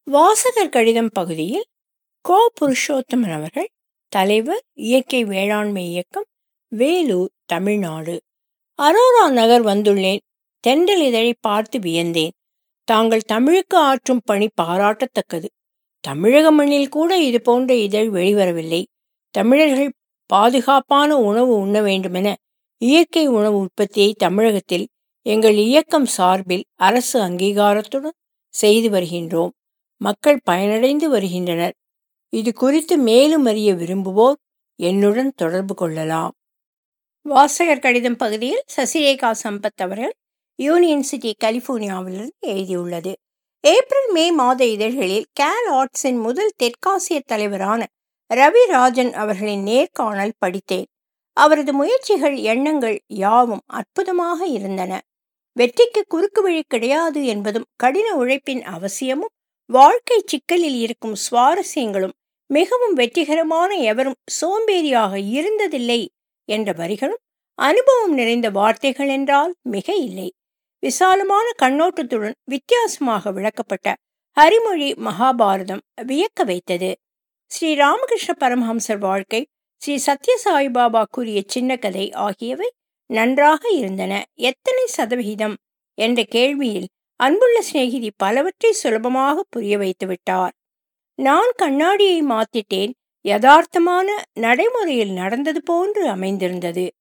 வாசகர் கடிதம் பகுதியில் கோ புருஷோத்தமன் அவர்கள் தலைவர் இயற்கை வேளாண்மை இயக்கம் வேலூர் தமிழ்நாடு அரோரா நகர் வந்துள்ளேன் தென்றல் இதழை பார்த்து வியந்தேன் தாங்கள் தமிழுக்கு ஆற்றும் பணி பாராட்டத்தக்கது தமிழக மண்ணில் கூட இது போன்ற இதழ் வெளிவரவில்லை தமிழர்கள் பாதுகாப்பான உணவு உண்ண வேண்டுமென இயற்கை உணவு உற்பத்தியை தமிழகத்தில் எங்கள் இயக்கம் சார்பில் அரசு அங்கீகாரத்துடன் செய்து வருகின்றோம் மக்கள் பயனடைந்து வருகின்றனர் இது குறித்து மேலும் அறிய விரும்புவோர் என்னுடன் தொடர்பு கொள்ளலாம் வாசகர் கடிதம் பகுதியில் சசிரேகா சம்பத் அவர்கள் யூனியன் சிட்டி கலிபோர்னியாவிலிருந்து எழுதியுள்ளது ஏப்ரல் மே மாத இதழ்களில் கேல் ஆர்ட்ஸின் முதல் தெற்காசிய தலைவரான ரவி ராஜன் அவர்களின் நேர்காணல் படித்தேன் அவரது முயற்சிகள் எண்ணங்கள் யாவும் அற்புதமாக இருந்தன வெற்றிக்கு குறுக்கு வழி கிடையாது என்பதும் கடின உழைப்பின் அவசியமும் வாழ்க்கை சிக்கலில் இருக்கும் சுவாரஸ்யங்களும் மிகவும் வெற்றிகரமான எவரும் சோம்பேறியாக இருந்ததில்லை என்ற வரிகளும் அனுபவம் நிறைந்த வார்த்தைகள் என்றால் மிக இல்லை விசாலமான கண்ணோட்டத்துடன் வித்தியாசமாக விளக்கப்பட்ட ஹரிமொழி மகாபாரதம் வியக்க வைத்தது ஸ்ரீ ராமகிருஷ்ண பரமஹம்சர் வாழ்க்கை ஸ்ரீ சத்யசாய் பாபா கூறிய சின்ன கதை ஆகியவை நன்றாக இருந்தன எத்தனை சதவிகிதம் என்ற கேள்வியில் அன்புள்ள சிநேகிதி பலவற்றை சுலபமாக புரிய வைத்து விட்டார் நான் கண்ணாடியை மாத்திட்டேன் யதார்த்தமான நடைமுறையில் நடந்தது போன்று அமைந்திருந்தது